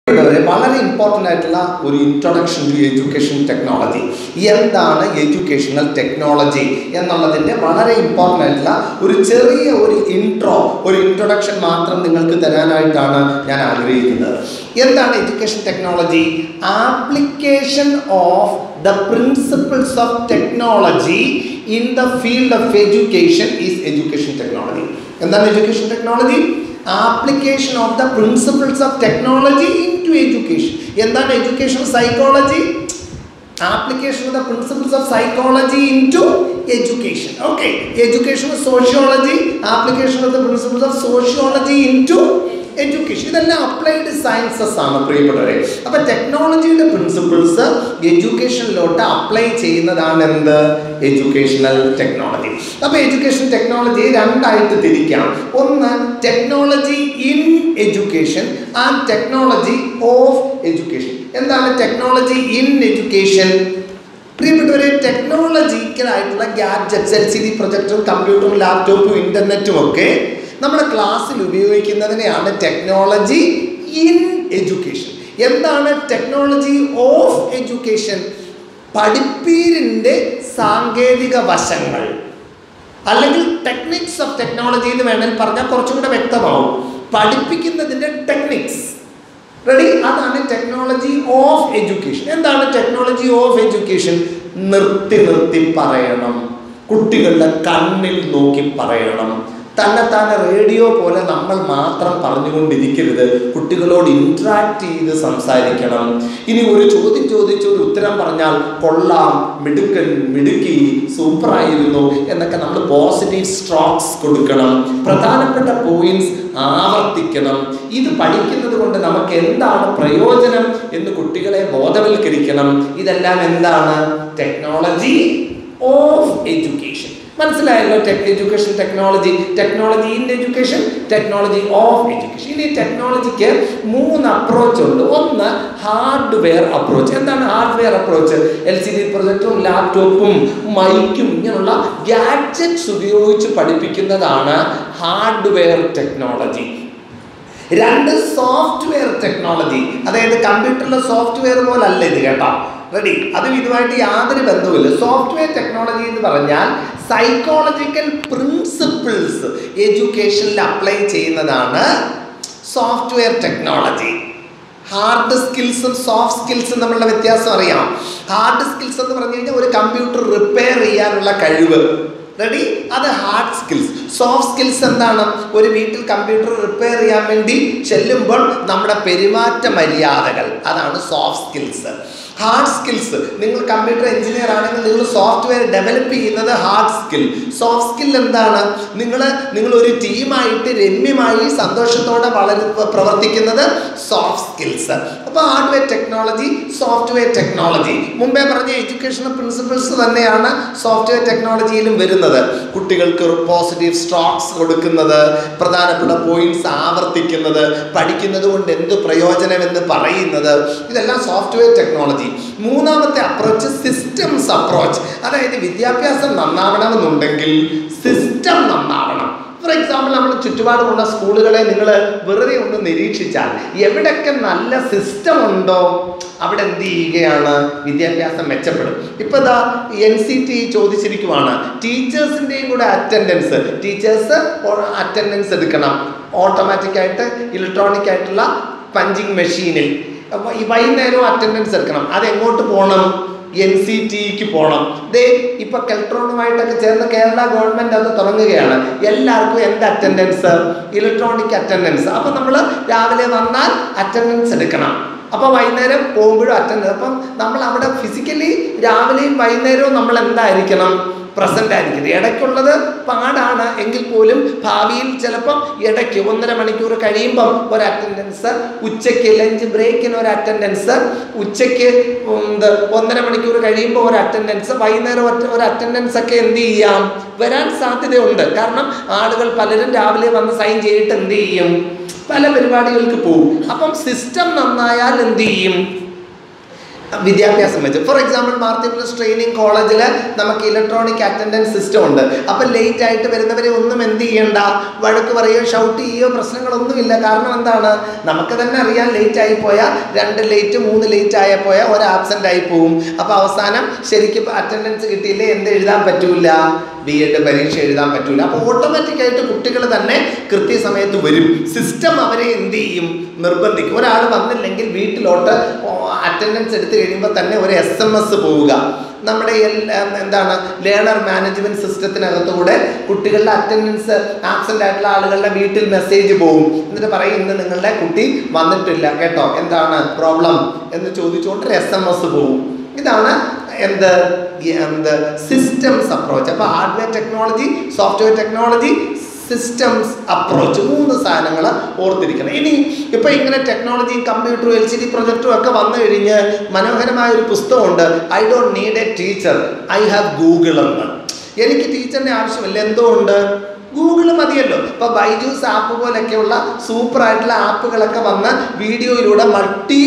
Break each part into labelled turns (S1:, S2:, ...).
S1: വരെ വളരെ ഇമ്പോർട്ടൻ്റ് ആയിട്ടുള്ള ഒരു ഇൻട്രൊഡക്ഷൻ ടു എഡ്യൂക്കേഷൻ ടെക്നോളജി എന്താണ് എഡ്യൂക്കേഷണൽ ടെക്നോളജി എന്നുള്ളതിൻ്റെ വളരെ ഇമ്പോർട്ടൻ്റ് ആയിട്ടുള്ള ഒരു ചെറിയ ഒരു ഇൻട്രോ ഒരു ഇൻട്രൊഡക്ഷൻ മാത്രം നിങ്ങൾക്ക് തരാനായിട്ടാണ് ഞാൻ ആഗ്രഹിക്കുന്നത് എന്താണ് education technology application of the principles of technology in the field of education is education technology എന്താണ് education technology application of the principles of technology into education എന്താണ് education psychology application of the principles of psychology into education okay education sociology application of the principles of sociology into education ഇതെല്ലാം applied sciences ആണ് പ്രിയപ്പെട്ടവരെ അപ്പം ടെക്നോളജിയുടെ principles എഡ്യൂക്കേഷനിലോട്ട് apply ചെയ്യുന്നതാണ് എന്ത് educational technology അപ്പോൾ എഡ്യൂക്കേഷൻ ടെക്നോളജി രണ്ടായിട്ട് തിരിക്കാം ഒന്ന് technology in education and technology of education എന്താണ് ടെക്നോളജി ഇൻ എഡ്യൂക്കേഷൻ പ്രിയപ്പെട്ടവരെ ടെക്നോളജിക്കലായിട്ടുള്ള ഗാഡ്ജറ്റ്സ് എൽ സി ഡി പ്രൊജക്ടറും കമ്പ്യൂട്ടറും ലാപ്ടോപ്പും ഇൻ്റർനെറ്റും ഒക്കെ നമ്മുടെ ക്ലാസ്സിൽ ഉപയോഗിക്കുന്നതിനെയാണ് ടെക്നോളജി ഇൻ എഡ്യൂക്കേഷൻ എന്താണ് ടെക്നോളജി ഓഫ് എഡ്യൂക്കേഷൻ പഠിപ്പീരിൻ്റെ സാങ്കേതിക വശങ്ങൾ അല്ലെങ്കിൽ ടെക്നിക്സ് ഓഫ് ടെക്നോളജി എന്ന് വേണമെങ്കിൽ പറഞ്ഞാൽ കുറച്ചും കൂടെ വ്യക്തമാവും പഠിപ്പിക്കുന്നതിൻ്റെ ടെക്നിക്സ് റെഡി അതാണ് ടെക്നോളജി ഓഫ് എഡ്യൂക്കേഷൻ എന്താണ് ടെക്നോളജി ഓഫ് എഡ്യൂക്കേഷൻ നിർത്തി നിർത്തി പറയണം കുട്ടികളുടെ കണ്ണിൽ നോക്കി പറയണം തന്നെത്താനെ റേഡിയോ പോലെ നമ്മൾ മാത്രം പറഞ്ഞുകൊണ്ടിരിക്കരുത് കുട്ടികളോട് ഇൻട്രാക്ട് ചെയ്ത് സംസാരിക്കണം ഇനി ഒരു ചോദ്യം ചോദിച്ച് ഒരു ഉത്തരം പറഞ്ഞാൽ കൊള്ളാം മിടുക്കൻ മിടുക്കി സൂപ്പറായിരുന്നു എന്നൊക്കെ നമ്മൾ പോസിറ്റീവ് സ്ട്രോക്സ് കൊടുക്കണം പ്രധാനപ്പെട്ട പോയിന്റ്സ് ആവർത്തിക്കണം ഇത് പഠിക്കുന്നത് കൊണ്ട് നമുക്ക് എന്താണ് പ്രയോജനം എന്ന് കുട്ടികളെ ബോധവൽക്കരിക്കണം ഇതെല്ലാം എന്താണ് ടെക്നോളജി ഓഫ് എഡ്യൂക്കേഷൻ മനസ്സിലായല്ലോ tech education technology technology in education technology of education ഇനി ടെക്നോളജിക്ക് മൂന്ന് അപ്രോച്ച് ഉണ്ട് ഒന്ന് ഹാർഡ്വെയർ അപ്രോച്ച് എന്താണ് hardware approach L C D പ്രൊജക്ടറും ലാപ്ടോപ്പും മൈക്കും ഇങ്ങനെയുള്ള ഗാഡ്ജറ്റ്സ് ഉപയോഗിച്ച് പഠിപ്പിക്കുന്നതാണ് ഹാർഡ്വെയർ ടെക്നോളജി രണ്ട് സോഫ്റ്റ്വെയർ ടെക്നോളജി അതായത് കമ്പ്യൂട്ടറിലെ സോഫ്റ്റ്വെയർ പോലല്ല ഇത് കേട്ടോ റെഡി അതും ഇതുമായിട്ട് യാതൊരു ബന്ധവുമില്ല സോഫ്റ്റ്വെയർ ടെക്നോളജി എന്ന് പറഞ്ഞാൽ സൈക്കോളജിക്കൽ പ്രിൻസിപ്പിൾസ് എഡ്യൂക്കേഷനിൽ അപ്ലൈ ചെയ്യുന്നതാണ് സോഫ്റ്റ്വെയർ ടെക്നോളജി ഹാർഡ് സ്കിൽസും സോഫ്റ്റ് സ്കിൽസും തമ്മിലുള്ള വ്യത്യാസം അറിയാം ഹാർഡ് സ്കിൽസ് എന്ന് പറഞ്ഞു കഴിഞ്ഞാൽ ഒരു കമ്പ്യൂട്ടർ റിപ്പയർ ചെയ്യാനുള്ള കഴിവ് റെഡി അത് ഹാർഡ് സ്കിൽസ് സോഫ്റ്റ് സ്കിൽസ് എന്താണ് ഒരു വീട്ടിൽ കമ്പ്യൂട്ടർ റിപ്പയർ ചെയ്യാൻ വേണ്ടി ചെല്ലുമ്പോൾ നമ്മുടെ പെരുമാറ്റ മര്യാദകൾ അതാണ് സോഫ്റ്റ് സ്കിൽസ് ഹാർഡ് സ്കിൽസ് നിങ്ങൾ കമ്പ്യൂട്ടർ എഞ്ചിനീയർ ആണെങ്കിൽ നിങ്ങൾ സോഫ്റ്റ്വെയർ ഡെവലപ്പ് ചെയ്യുന്നത് ഹാർഡ് സ്കിൽ സോഫ്റ്റ് സ്കിൽ എന്താണ് നിങ്ങൾ നിങ്ങൾ ഒരു ടീമായിട്ട് രമ്യമായി സന്തോഷത്തോടെ വളരെ പ്രവർത്തിക്കുന്നത് സോഫ്റ്റ് സ്കിൽസ് അപ്പോൾ ഹാർഡ്വെയർ ടെക്നോളജി സോഫ്റ്റ്വെയർ ടെക്നോളജി മുമ്പേ പറഞ്ഞ എഡ്യൂക്കേഷണൽ പ്രിൻസിപ്പിൾസ് തന്നെയാണ് സോഫ്റ്റ്വെയർ ടെക്നോളജിയിലും വരുന്നത് കുട്ടികൾക്ക് പോസിറ്റീവ് സ്ട്രോക്സ് കൊടുക്കുന്നത് പ്രധാനപ്പെട്ട പോയിന്റ്സ് ആവർത്തിക്കുന്നത് പഠിക്കുന്നത് കൊണ്ട് എന്ത് പ്രയോജനമെന്ന് പറയുന്നത് ഇതെല്ലാം സോഫ്റ്റ്വെയർ ടെക്നോളജി മൂന്നാമത്തെ അപ്രോച്ച് സിസ്റ്റംസ് അപ്രോച്ച് അതായത് വിദ്യാഭ്യാസം നന്നാവണമെന്നുണ്ടെങ്കിൽ സിസ്റ്റം നന്നാവണം ഫോർ എക്സാമ്പിൾ നമ്മൾ ചുറ്റുപാടുമുള്ള സ്കൂളുകളെ നിങ്ങൾ വെറുതെ ഒന്ന് നിരീക്ഷിച്ചാൽ എവിടെയൊക്കെ നല്ല സിസ്റ്റം ഉണ്ടോ അവിടെ എന്ത് ചെയ്യുകയാണ് വിദ്യാഭ്യാസം മെച്ചപ്പെടും ഇപ്പോൾ ഇതാ എൻ സി ടി ചോദിച്ചിരിക്കുവാണ് ടീച്ചേഴ്സിൻ്റെയും കൂടെ അറ്റൻഡൻസ് ടീച്ചേഴ്സ് അറ്റൻഡൻസ് എടുക്കണം ഓട്ടോമാറ്റിക്കായിട്ട് ഇലക്ട്രോണിക് ആയിട്ടുള്ള പഞ്ചിങ് മെഷീനിൽ അപ്പോൾ ഈ വൈകുന്നേരവും അറ്റൻഡൻസ് എടുക്കണം അതെങ്ങോട്ട് പോകണം എൻ സി ടിക്ക് പോകണം ദേ ഇപ്പൊ കെൽട്രോണുമായിട്ടൊക്കെ ചേർന്ന് കേരള ഗവൺമെന്റ് അത് തുടങ്ങുകയാണ് എല്ലാവർക്കും എന്ത് അറ്റൻഡൻസ് ഇലക്ട്രോണിക് അറ്റൻഡൻസ് അപ്പം നമ്മൾ രാവിലെ വന്നാൽ അറ്റൻഡൻസ് എടുക്കണം അപ്പോൾ വൈകുന്നേരം പോകുമ്പോഴും അറ്റൻഡൻസ് അപ്പം നമ്മൾ അവിടെ ഫിസിക്കലി രാവിലെയും വൈകുന്നേരവും നമ്മൾ എന്തായിരിക്കണം പ്രസൻ്റ് ആയിരിക്കുന്നത് ഇടയ്ക്കുള്ളത് പാടാണ് എങ്കിൽ പോലും ഭാവിയിൽ ചിലപ്പം ഇടയ്ക്ക് ഒന്നര മണിക്കൂർ കഴിയുമ്പം ഒരു അറ്റൻഡൻസ് ഉച്ചയ്ക്ക് ലഞ്ച് ബ്രേക്കിന് ഒരു അറ്റൻഡൻസ് ഉച്ചയ്ക്ക് എന്ത് ഒന്നര മണിക്കൂർ കഴിയുമ്പോൾ ഒരു അറ്റൻഡൻസ് വൈകുന്നേരം ഒരു അറ്റൻഡൻസ് ഒക്കെ എന്ത് ചെയ്യാം വരാൻ സാധ്യതയുണ്ട് കാരണം ആളുകൾ പലരും രാവിലെ വന്ന് സൈൻ ചെയ്തിട്ട് എന്ത് ചെയ്യും പല പരിപാടികൾക്ക് പോകും അപ്പം സിസ്റ്റം നന്നായാൽ എന്ത് ചെയ്യും വിദ്യാഭ്യാസം വെച്ച് ഫോർ എക്സാമ്പിൾ മാർത്തി പ്ലസ് ട്രെയിനിങ് കോളേജിൽ നമുക്ക് ഇലക്ട്രോണിക് അറ്റൻഡൻസ് സിസ്റ്റം ഉണ്ട് അപ്പം ലേറ്റ് ആയിട്ട് വരുന്നവരെ ഒന്നും എന്ത് ചെയ്യണ്ട വഴക്ക് പറയുകയോ ഷൗട്ട് ചെയ്യുകയോ പ്രശ്നങ്ങളൊന്നുമില്ല കാരണം എന്താണ് നമുക്ക് തന്നെ അറിയാം ലേറ്റ് ആയി പോയാൽ രണ്ട് ലേറ്റ് മൂന്ന് ലേറ്റ് ആയ പോയാൽ ഒരു ആബ്സെൻ്റ് ആയി പോകും അപ്പോൾ അവസാനം ശരിക്കും അറ്റൻഡൻസ് കിട്ടിയില്ലേ എന്ത് എഴുതാൻ പറ്റൂല ബി എഡ് പരീക്ഷ എഴുതാൻ പറ്റൂല അപ്പോൾ ഓട്ടോമാറ്റിക്കായിട്ട് കുട്ടികൾ തന്നെ കൃത്യസമയത്ത് വരും സിസ്റ്റം അവരെ എന്ത് ചെയ്യും നിർബന്ധിക്കും ഒരാൾ വന്നില്ലെങ്കിൽ വീട്ടിലോട്ട് അറ്റൻഡൻസ് എടുത്തു കഴിയുമ്പോൾ തന്നെ ഒരു എസ് എം എസ് പോവുക നമ്മുടെ എല്ലാ എന്താണ് ലേണർ മാനേജ്മെന്റ് സിസ്റ്റത്തിനകത്തൂടെ കുട്ടികളുടെ അറ്റൻഡൻസ് ആബ്സെന്റ് ആയിട്ടുള്ള ആളുകളുടെ വീട്ടിൽ മെസ്സേജ് പോകും എന്നിട്ട് പറയും ഇന്ന് നിങ്ങളുടെ കുട്ടി വന്നിട്ടില്ല കേട്ടോ എന്താണ് പ്രോബ്ലം എന്ന് ചോദിച്ചുകൊണ്ട് ഒരു എസ് എം എസ് പോകും ഇതാണ് എന്ത് എന്ത് സിസ്റ്റംസ് അപ്രോച്ച് അപ്പോൾ hardware technology software technology systems approach മൂന്ന് സാധനങ്ങൾ ഓർത്തിരിക്കണം ഇനി ഇപ്പോൾ ഇങ്ങനെ ടെക്നോളജിയും കമ്പ്യൂട്ടറും എൽ സി ഡി പ്രൊജക്ടറും ഒക്കെ വന്നു കഴിഞ്ഞ് മനോഹരമായ ഒരു പുസ്തകമുണ്ട് I don't need a teacher I have Google എന്ന് എനിക്ക് ടീച്ചറിൻ്റെ ആവശ്യമില്ല എന്തുകൊണ്ട് ഗൂഗിൾ മതിയല്ലോ ഇപ്പോൾ ബൈജൂസ് ആപ്പ് പോലെയൊക്കെയുള്ള സൂപ്പർ ആയിട്ടുള്ള ആപ്പുകളൊക്കെ വന്ന് വീഡിയോയിലൂടെ മൾട്ടി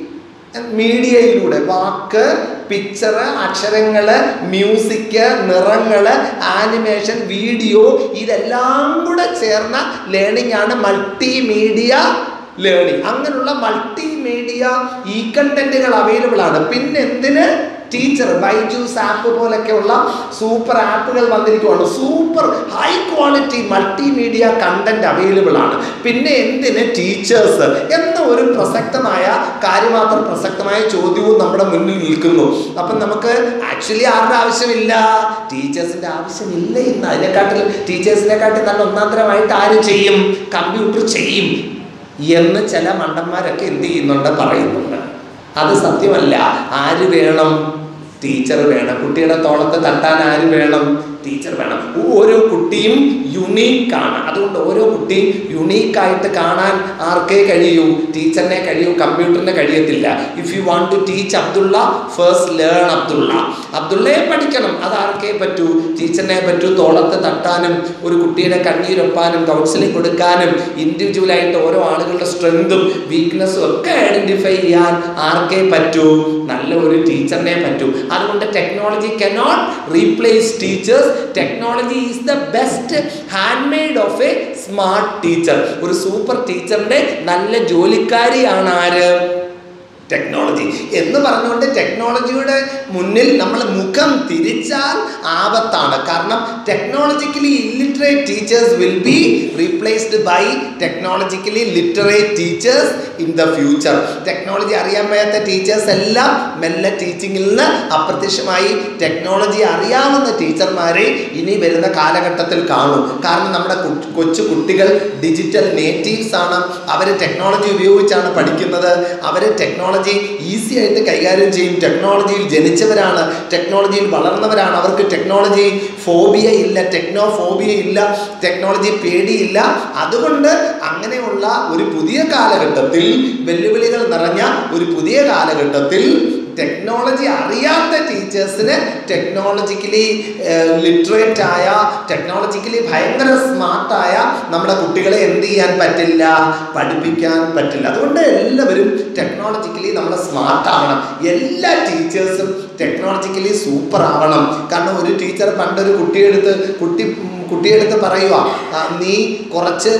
S1: മീഡിയയിലൂടെ വാക്ക് പിക്ചർ അക്ഷരങ്ങൾ മ്യൂസിക് നിറങ്ങൾ ആനിമേഷൻ വീഡിയോ ഇതെല്ലാം കൂടെ ചേർന്ന ലേണിംഗ് ആണ് മൾട്ടിമീഡിയ ലേണിംഗ് അങ്ങനെയുള്ള മൾട്ടിമീഡിയ ഈ കണ്ടന്റുകൾ അവൈലബിൾ ആണ് പിന്നെ എന്തിന് ടീച്ചർ ബൈജൂസ് ആപ്പ് പോലൊക്കെയുള്ള സൂപ്പർ ആപ്പുകൾ വന്നിരിക്കുവാണ് super high quality multimedia content available ആണ് പിന്നെ എന്തിന് ടീച്ചേഴ്സ് എന്ന ഒരു പ്രസക്തമായ കാര്യമാത്രം പ്രസക്തമായ ചോദ്യവും നമ്മുടെ മുന്നിൽ നിൽക്കുന്നു അപ്പം നമുക്ക് ആക്ച്വലി ആരുടെ ആവശ്യമില്ല ടീച്ചേഴ്സിന്റെ ആവശ്യമില്ല ഇന്ന് അതിനെക്കാട്ടിൽ ടീച്ചേഴ്സിനെക്കാട്ടിൽ നല്ല ഒന്നാന്തരമായിട്ട് ആര് ചെയ്യും കമ്പ്യൂട്ടർ ചെയ്യും എന്ന് ചില മണ്ടന്മാരൊക്കെ എന്ത് ചെയ്യുന്നുണ്ട് പറയുന്നുണ്ട് അത് സത്യമല്ല ആര് വേണം ടീച്ചർ വേണം കുട്ടിയുടെ തോളത്ത് തട്ടാൻ ആര് വേണം ടീച്ചർ വേണം ഓരോ കുട്ടിയും യുണീക്കാണ് അതുകൊണ്ട് ഓരോ കുട്ടിയും യുണീക്കായിട്ട് കാണാൻ ആർക്കേ കഴിയൂ ടീച്ചറിനെ കഴിയൂ കമ്പ്യൂട്ടറിനെ കഴിയത്തില്ല if you want to teach Abdullah first learn Abdullah അബ്ദുള്ളയെ പഠിക്കണം അത് ആർക്കേ പറ്റൂ ടീച്ചറിനെ പറ്റൂ തോളത്ത് തട്ടാനും ഒരു കുട്ടിയുടെ കണ്ണീരൊപ്പാനും കൗൺസിലിംഗ് കൊടുക്കാനും ഇൻഡിവിജ്വലായിട്ട് ഓരോ ആളുകളുടെ സ്ട്രെങ്തും വീക്ക്നെസ്സും ഒക്കെ ഐഡന്റിഫൈ ചെയ്യാൻ ആർക്കേ പറ്റൂ നല്ല ഒരു ടീച്ചറിനെ പറ്റൂ അതുകൊണ്ട് technology cannot replace teachers technology is the best handmaid of a smart teacher ഒരു സൂപ്പർ ടീച്ചറിന്റെ നല്ല ജോലിക്കാരിയാണ് ആര് ടെക്നോളജി എന്ന് പറഞ്ഞുകൊണ്ട് ടെക്നോളജിയുടെ മുന്നിൽ നമ്മൾ മുഖം തിരിച്ചാൽ ആപത്താണ് കാരണം technologically illiterate teachers will be replaced by technologically literate teachers in the future technology അറിയാൻ വയ്യാത്ത ടീച്ചേഴ്സ് എല്ലാം മെല്ലെ ടീച്ചിങ്ങിൽ നിന്ന് അപ്രത്യക്ഷമായി ടെക്നോളജി അറിയാവുന്ന ടീച്ചർമാരെ ഇനി വരുന്ന കാലഘട്ടത്തിൽ കാണും കാരണം നമ്മുടെ കു- കൊച്ചു കുട്ടികൾ ഡിജിറ്റൽ നേറ്റീവ്സ് ആണ് അവർ ടെക്നോളജി ഉപയോഗിച്ചാണ് പഠിക്കുന്നത് അവർ ടെക്നോളജി ഈസി ആയിട്ട് കൈകാര്യം ചെയ്യും ടെക്നോളജിയിൽ ജനിച്ചവരാണ് ടെക്നോളജിയിൽ വളർന്നവരാണ് അവർക്ക് ടെക്നോളജി ഫോബിയ ഇല്ല ടെക്നോ ഫോബിയ ഇല്ല ടെക്നോളജി പേടിയില്ല അതുകൊണ്ട് അങ്ങനെയുള്ള ഒരു പുതിയ കാലഘട്ടത്തിൽ വെല്ലുവിളികൾ നിറഞ്ഞ ഒരു പുതിയ കാലഘട്ടത്തിൽ ടെക്നോളജി അറിയാത്ത ടീച്ചേഴ്സിന് ടെക്നോളജിക്കലി ലിറ്ററേറ്റ് ആയ ടെക്നോളജിക്കലി ഭയങ്കര സ്മാർട്ടായ നമ്മുടെ കുട്ടികളെ എന്ത് ചെയ്യാൻ പറ്റില്ല പഠിപ്പിക്കാൻ പറ്റില്ല അതുകൊണ്ട് എല്ലാവരും ടെക്നോളജിക്കലി നമ്മൾ സ്മാർട്ട് ആവണം എല്ലാ ടീച്ചേഴ്സും ടെക്നോളജിക്കലി സൂപ്പർ ആവണം കാരണം ഒരു ടീച്ചർ പണ്ടൊരു കുട്ടിയെടുത്ത് കുട്ടി ഉം, കുട്ടിയെടുത്ത് പറയുക "ആ, നീ കുറച്ച്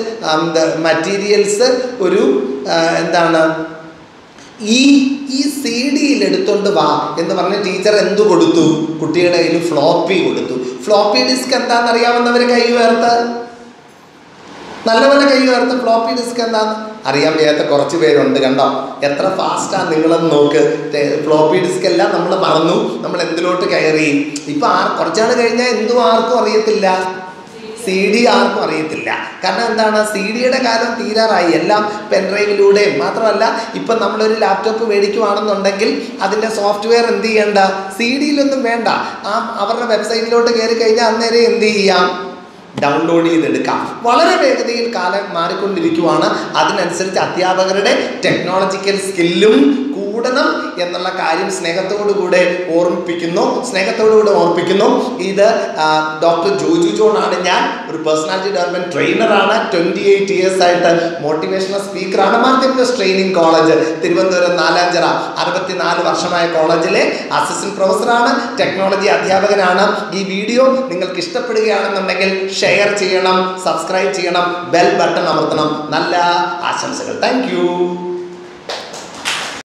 S1: മറ്റീരിയൽസ് ഒരു ആ, എന്താണ് ഈ ഈ സി ഡിയിൽ എടുത്തോണ്ട് വാ എന്ന് പറഞ്ഞ ടീച്ചർ എന്ത് കൊടുത്തു കുട്ടിയുടെ കയ്യിൽ ഫ്ലോപ്പി കൊടുത്തു ഫ്ലോപ്പി ഡിസ്ക് എന്താണെന്ന് അറിയാവുന്നവർ കൈ ഉയർത്ത് നല്ലപോലെ കൈ ഉയർത്ത് ഫ്ലോപ്പി ഡിസ്ക് എന്താന്ന് അറിയാൻ വയ്യാത്ത കുറച്ച് പേരുണ്ട് കണ്ടോ എത്ര ഫാസ്റ്റാണ് നിങ്ങളെന്ന് നോക്ക് ഫ്ലോപ്പി ഡിസ്ക് എല്ലാം നമ്മൾ മറന്നു നമ്മൾ എന്തിലോട്ട് കയറി ഇപ്പൊ ആർ കുറച്ചാൾ കഴിഞ്ഞാൽ എന്തും ആർക്കും അറിയത്തില്ല സി ഡി ആർക്കും അറിയത്തില്ല കാരണം എന്താണ് സി ഡിയുടെ കാലം തീരാറായി എല്ലാം പെൻഡ്രൈവിലൂടെയും മാത്രമല്ല ഇപ്പം നമ്മളൊരു ലാപ്ടോപ്പ് മേടിക്കുവാണെന്നുണ്ടെങ്കിൽ അതിൻ്റെ സോഫ്റ്റ്വെയർ എന്ത് ചെയ്യണ്ട സി ഡിയിലൊന്നും വേണ്ട ആ അവരുടെ വെബ്സൈറ്റിലോട്ട് കയറി കഴിഞ്ഞാൽ അന്നേരം എന്ത് ചെയ്യാം ഡൗൺലോഡ് ചെയ്തെടുക്കാം വളരെ വേഗതയിൽ കാലം മാറിക്കൊണ്ടിരിക്കുവാണ് അതിനനുസരിച്ച് അധ്യാപകരുടെ ടെക്നോളജിക്കൽ സ്കില്ലും കൂടണം എന്നുള്ള കാര്യം സ്നേഹത്തോടു കൂടെ ഓർമ്മിപ്പിക്കുന്നു സ്നേഹത്തോടു കൂടെ ഓർമ്മിപ്പിക്കുന്നു ഇത് ഡോക്ടർ ജോജു ജോൺ ആണ് ഞാൻ ഒരു പേഴ്സണാലിറ്റി ഡെവലപ്മെന്റ് ട്രെയിനറാണ് ട്വന്റി എയ്റ്റ് ഇയേഴ്സ് ആയിട്ട് മോട്ടിവേഷണൽ സ്പീക്കറാണ് മാർക്കറ്റ് ട്രെയിനിങ് കോളേജ് തിരുവനന്തപുരം നാലാഞ്ചിറ അറുപത്തിനാല് വർഷമായ കോളേജിലെ അസിസ്റ്റന്റ് പ്രൊഫസറാണ് ടെക്നോളജി അധ്യാപകനാണ് ഈ വീഡിയോ നിങ്ങൾക്ക് ഇഷ്ടപ്പെടുകയാണെന്നുണ്ടെങ്കിൽ ഷെയർ ചെയ്യണം സബ്സ്ക്രൈബ് ചെയ്യണം ബെൽ ബട്ടൺ അമർത്തണം നല്ല ആശംസകൾ താങ്ക്